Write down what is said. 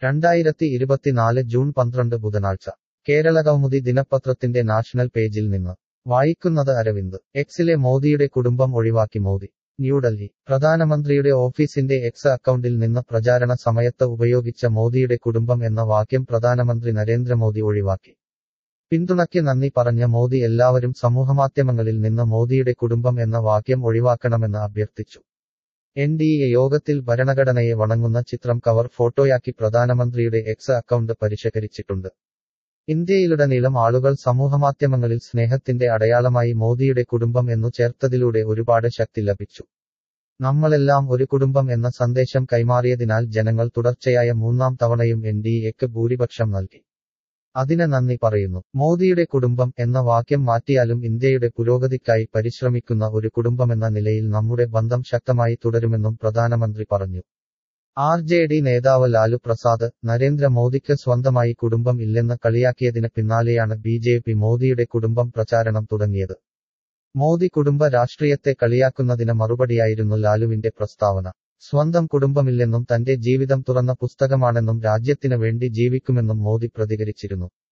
രണ്ടായിരത്തി ഇരുപത്തിനാല് ജൂൺ പന്ത്രണ്ട് ബുധനാഴ്ച കേരള കൗമുദി ദിനപത്രത്തിന്റെ നാഷണൽ പേജിൽ നിന്ന് വായിക്കുന്നത് അരവിന്ദ് എക്സിലെ മോദിയുടെ കുടുംബം ഒഴിവാക്കി മോദി ന്യൂഡൽഹി പ്രധാനമന്ത്രിയുടെ ഓഫീസിന്റെ എക്സ് അക്കൗണ്ടിൽ നിന്ന് പ്രചാരണ സമയത്ത് ഉപയോഗിച്ച മോദിയുടെ കുടുംബം എന്ന വാക്യം പ്രധാനമന്ത്രി നരേന്ദ്രമോദി ഒഴിവാക്കി പിന്തുണയ്ക്ക് നന്ദി പറഞ്ഞ മോദി എല്ലാവരും സമൂഹമാധ്യമങ്ങളിൽ നിന്ന് മോദിയുടെ കുടുംബം എന്ന വാക്യം ഒഴിവാക്കണമെന്ന് അഭ്യർത്ഥിച്ചു എൻ ഡി എ യോഗത്തിൽ ഭരണഘടനയെ വണങ്ങുന്ന ചിത്രം കവർ ഫോട്ടോയാക്കി പ്രധാനമന്ത്രിയുടെ എക്സ് അക്കൗണ്ട് പരിഷ്കരിച്ചിട്ടുണ്ട് ഇന്ത്യയിലുടനീളം ആളുകൾ സമൂഹമാധ്യമങ്ങളിൽ സ്നേഹത്തിന്റെ അടയാളമായി മോദിയുടെ കുടുംബം എന്നു ചേർത്തതിലൂടെ ഒരുപാട് ശക്തി ലഭിച്ചു നമ്മളെല്ലാം ഒരു കുടുംബം എന്ന സന്ദേശം കൈമാറിയതിനാൽ ജനങ്ങൾ തുടർച്ചയായ മൂന്നാം തവണയും എൻ ഡി എക്ക് ഭൂരിപക്ഷം നൽകി അതിന് നന്ദി പറയുന്നു മോദിയുടെ കുടുംബം എന്ന വാക്യം മാറ്റിയാലും ഇന്ത്യയുടെ പുരോഗതിക്കായി പരിശ്രമിക്കുന്ന ഒരു കുടുംബമെന്ന നിലയിൽ നമ്മുടെ ബന്ധം ശക്തമായി തുടരുമെന്നും പ്രധാനമന്ത്രി പറഞ്ഞു ആർ ജെ ഡി നേതാവ് ലാലു പ്രസാദ് നരേന്ദ്രമോദിക്ക് സ്വന്തമായി കുടുംബം ഇല്ലെന്ന് കളിയാക്കിയതിന് പിന്നാലെയാണ് ബി ജെ പി മോദിയുടെ കുടുംബം പ്രചാരണം തുടങ്ങിയത് മോദി കുടുംബ രാഷ്ട്രീയത്തെ കളിയാക്കുന്നതിന് മറുപടിയായിരുന്നു ലാലുവിന്റെ പ്രസ്താവന സ്വന്തം കുടുംബമില്ലെന്നും തന്റെ ജീവിതം തുറന്ന പുസ്തകമാണെന്നും രാജ്യത്തിന് വേണ്ടി ജീവിക്കുമെന്നും മോദി പ്രതികരിച്ചിരുന്നു